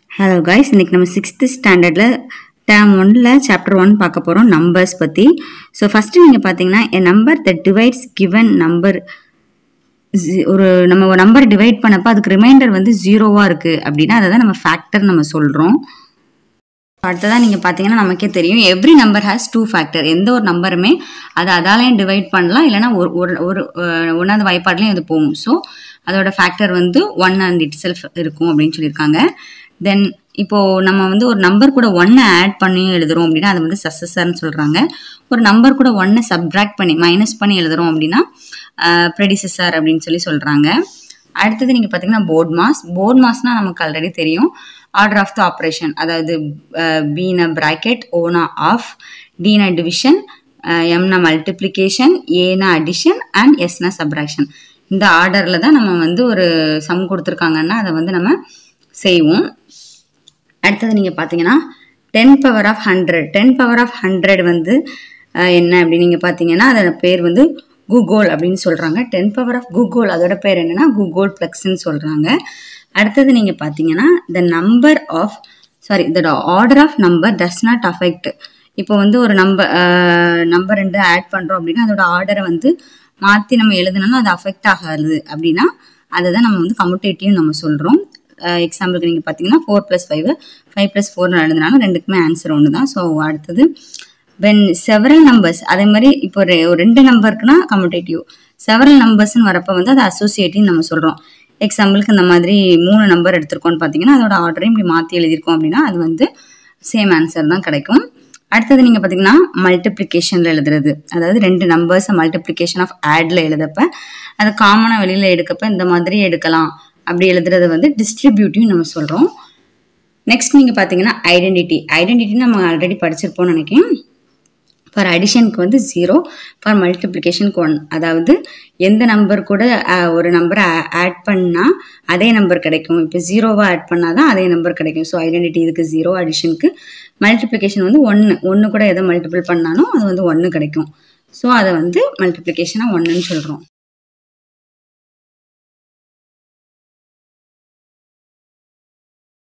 hello guys இன்னைக்கு நம்ம sixth ஸ்டாண்டர்டில் டேம் ஒன்னில் சாப்டர் ஒன் பார்க்க போகிறோம் நம்பர்ஸ் பற்றி ஸோ ஃபஸ்ட்டு நீங்கள் பார்த்தீங்கன்னா a number the divides given number ஒரு நம்ம ஒரு நம்பர் டிவைட் பண்ணப்போ அதுக்கு ரிமைண்டர் வந்து ஜீரோவாக இருக்குது அப்படின்னா அதை தான் நம்ம ஃபேக்டர் நம்ம சொல்கிறோம் அடுத்ததான் நீங்கள் பார்த்தீங்கன்னா நமக்கே தெரியும் every number has two factor எந்த ஒரு நம்பருமே அதை அதாலையும் டிவைட் பண்ணலாம் இல்லைனா ஒரு ஒரு ஒரு அஹ், ஒண்ணாவது வாய்ப்பாட்லையும் அது போகும் ஸோ அதோட ஃபேக்டர் வந்து ஒன் அண்ட் இட் செல்ஃப் இருக்கும் அப்படின்னு சொல்லியிருக்காங்க தென் இப்போ நம்ம வந்து ஒரு நம்பர் கூட ஒன்னை ஆட் பண்ணி எழுதுறோம் அப்படின்னா அது வந்து சசஸர்னு சொல்கிறாங்க ஒரு நம்பர் கூட ஒன்னை சப்ட்ராக்ட் பண்ணி மைனஸ் பண்ணி எழுதுறோம் அப்படின்னா ப்ரெடிசஸர் அப்படின்னு சொல்லி சொல்கிறாங்க அடுத்தது நீங்கள் பார்த்தீங்கன்னா போர்ட் மாஸ் போர்ட் மாஸ்னால் நமக்கு ஆல்ரெடி தெரியும் ஆர்டர் ஆஃப் த ஆப்ரேஷன் அதாவது பீன பிராக்கெட் ஓனா ஆஃப் டீனா டிவிஷன் எம்னா மல்டிப்ளிகேஷன் ஏனா அடிஷன் அண்ட் எஸ்னா சப்ராக்ஷன் இந்த ஆர்டரில் தான் நம்ம வந்து ஒரு சம் கொடுத்துருக்காங்கன்னா அதை வந்து நம்ம செய்வோம் அடுத்தது நீங்கள் பார்த்தீங்கன்னா ten power of hundred ten power of hundred வந்து அஹ், என்ன அப்படின்னு நீங்கள் பார்த்தீங்கன்னா அதோட பேர் வந்து கூகோல் அப்படின்னு சொல்கிறாங்க டென் பவர் ஆஃப் கூகோல் அதோட பேர் என்னன்னா கூகோல் ப்ளக்ஸ்ன்னு சொல்கிறாங்க அடுத்தது நீங்கள் பார்த்தீங்கன்னா த நம்பர் ஆஃப் சாரி இதோட order of number does not affect இப்போ வந்து ஒரு நம்பர் நம்பர் ரெண்டு ஆட் பண்ணுறோம் அப்படின்னா அதோட ஆர்டரை வந்து மாற்றி நம்ம எழுதுனாலும் அது அஃபெக்ட் ஆகாது அப்படின்னா அதை தான் நம்ம வந்து கம்யூட்டேட்டிவ் நம்ம சொல்கிறோம் எக்ஸாம்பிளுக்கு நீங்கள் பார்த்தீங்கன்னா four plus five five plus four எழுதுனாலும் ரெண்டுக்குமே ஆன்சர் ஒன்று தான் ஸோ அடுத்தது வென் செவரல் நம்பர்ஸ் அதே மாதிரி இப்போ ஒரு ஒரு ரெண்டு நம்பருக்குன்னா கம்யூட்டேட்டிவ் செவரல் நம்பர்ஸ்னு வரப்போ வந்து அது அசோசியேட்டிவ் நம்ம சொல்கிறோம் எக்ஸாம்பிளுக்கு இந்த மாதிரி மூணு நம்பர் எடுத்திருக்கோம்னு பார்த்தீங்கன்னா அதோட ஆர்டரையும் இப்படி மாற்றி எழுதியிருக்கோம் அப்படின்னா அது வந்து சேம் ஆன்சர் தான் கிடைக்கும் அடுத்தது நீங்கள் பார்த்தீங்கன்னா மல்டிப்ளிகேஷனில் எழுதுறது அதாவது ரெண்டு நம்பர்ஸை மல்டிப்ளிகேஷன் ஆஃப் ஆடில் எழுதப்ப அதை காமனாக வெளியில் எடுக்கப்ப இந்த மாதிரி எடுக்கலாம் அப்படி எழுதுறது வந்து டிஸ்ட்ரிபியூட்டிவ் நம்ம சொல்கிறோம் நெக்ஸ்ட் நீங்கள் பார்த்தீங்கன்னா ஐடென்டிட்டி ஐடென்டிட்டி நம்ம ஆல்ரெடி படிச்சிருப்போம்னு நினைக்கிறேன் ஃபார் அடிஷனுக்கு வந்து ஜீரோ ஃபார் மல்டிப்ளிகேஷனுக்கு ஒன் அதாவது எந்த நம்பர் கூட அஹ், ஒரு நம்பரை ஆட் பண்ணால் அதே நம்பர் கிடைக்கும் இப்போ ஜீரோவாக ஆட் பண்ணால் தான் அதே நம்பர் கிடைக்கும் ஸோ ஐடென்டிட்டி இதுக்கு ஜீரோ அடிஷனுக்கு மல்டிப்ளிகேஷன் வந்து ஒன்று ஒன்று கூட எதை மல்டிபிள் பண்ணாலும் அது வந்து ஒன்று கிடைக்கும் ஸோ அதை வந்து மல்டிப்ளிகேஷனாக ஒன்றுன்னு சொல்கிறோம்